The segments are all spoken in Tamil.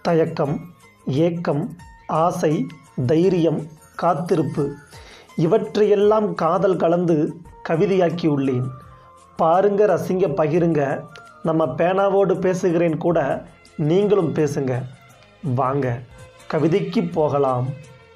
தயக்கம் ஏக்கம் ஆசை தைரியம் காத்திருப்பு இவற்றையெல்லாம் காதல் கலந்து கவிதையாக்கியுள்ளேன் பாருங்க ரசிங்க பகிருங்க நம்ம பேனாவோடு பேசுகிறேன் கூட நீங்களும் பேசுங்க வாங்க கவிதைக்கு போகலாம்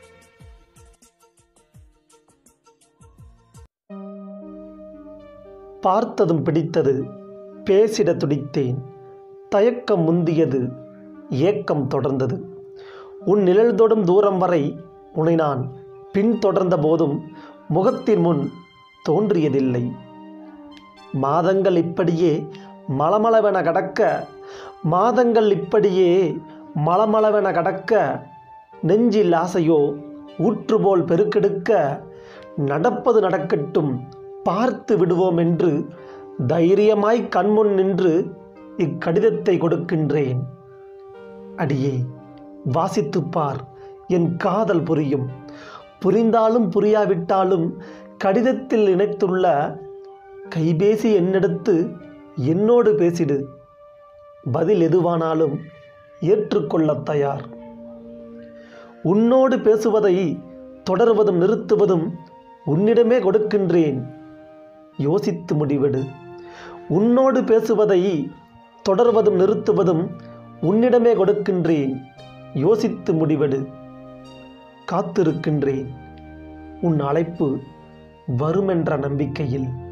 பார்த்ததும் பிடித்தது பேசிட துடித்தேன் தயக்கம் முந்தியது ஏக்கம் தொடர்ந்தது உன் நிழல் தொடும் தூரம் வரை உன்னை நான் பின்தொடர்ந்த போதும் முகத்தின் முன் தோன்றியதில்லை மாதங்கள் இப்படியே மளமளவென கடக்க மாதங்கள் இப்படியே மளமளவென கடக்க நெஞ்சில் ஆசையோ ஊற்றுபோல் பெருக்கெடுக்க நடப்பது நடக்கட்டும் பார்த்து விடுவோம் என்று தைரியமாய் கண்முன் நின்று இக்கடிதத்தை கொடுக்கின்றேன் அடியே வாசித்துப் பார் என் காதல் புரியும் புரிந்தாலும் புரியாவிட்டாலும் கடிதத்தில் இணைத்துள்ள கைபேசி எண்ணெடுத்து என்னோடு பேசிடு பதில் எதுவானாலும் ஏற்றுக்கொள்ளத் தயார் உன்னோடு பேசுவதை தொடர்வதும் நிறுத்துவதும் உன்னிடமே கொடுக்கின்றேன் யோசித்து முடிவெடு உன்னோடு பேசுவதை தொடர்வதும் நிறுத்துவதும் உன்னிடமே கொடுக்கின்றேன் யோசித்து முடிவெடு காத்திருக்கின்றேன் உன் அழைப்பு வருமென்ற நம்பிக்கையில்